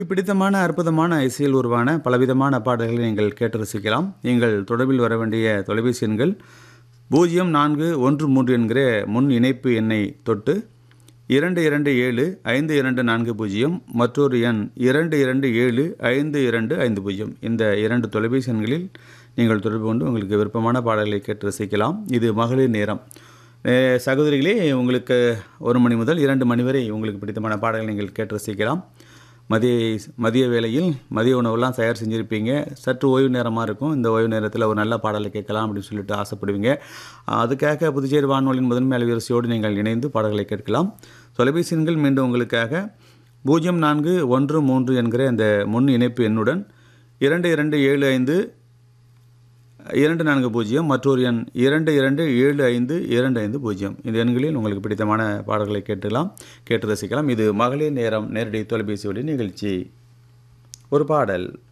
பிடித்தமான அற்புதமான இசையில் உருவான பலவிதமான பாடல்களை நீங்கள் கேட்டு ரசிக்கலாம் நீங்கள் தொடர்பில் வர வேண்டிய தொலைபேசி எண்கள் பூஜ்ஜியம் நான்கு ஒன்று மூன்று என்கிற முன் இணைப்பு எண்ணை தொட்டு இரண்டு இரண்டு ஏழு ஐந்து இரண்டு நான்கு பூஜ்ஜியம் மற்றொரு எண் இரண்டு இரண்டு ஏழு ஐந்து இரண்டு ஐந்து பூஜ்ஜியம் இந்த இரண்டு தொலைபேசி எண்களில் நீங்கள் தொடர்பு கொண்டு உங்களுக்கு விருப்பமான பாடல்களை கேட்டு ரசிக்கலாம் இது மகளிர் நேரம் அஹ் சகோதரிகளே உங்களுக்கு ஒரு மணி முதல் இரண்டு மணி வரை உங்களுக்கு பிடித்தமான பாடல்களை நீங்கள் கேட்டு ரசிக்கலாம் மதிய மதிய வேளையில் மதிய உணவுலாம் தயார் செஞ்சுருப்பீங்க சற்று ஓய்வு நேரமாக இருக்கும் இந்த ஓய்வு நேரத்தில் ஒரு நல்ல பாடலை கேட்கலாம் அப்படின்னு சொல்லிட்டு ஆசைப்படுவீங்க அதுக்காக புதுச்சேரி வானொலியின் முதன்மை அலைவரிசையோடு நீங்கள் இணைந்து பாடல்களை கேட்கலாம் தொலைபேசி எண்கள் மீண்டும் உங்களுக்காக பூஜ்ஜியம் நான்கு ஒன்று மூன்று என்கிற இந்த முன் இணைப்பு எண்ணுடன் இரண்டு இரண்டு ஏழு ஐந்து இரண்டு நான்கு பூஜ்ஜியம் மற்றொரு எண் இரண்டு இரண்டு ஏழு ஐந்து இரண்டு ஐந்து பூஜ்ஜியம் இந்த எண்களில் உங்களுக்கு பிடித்தமான பாடல்களை கேட்டுலாம் கேட்டு ரசிக்கலாம் இது மகளிர் நேரம் நேரடி தொலைபேசி வழி நிகழ்ச்சி ஒரு பாடல்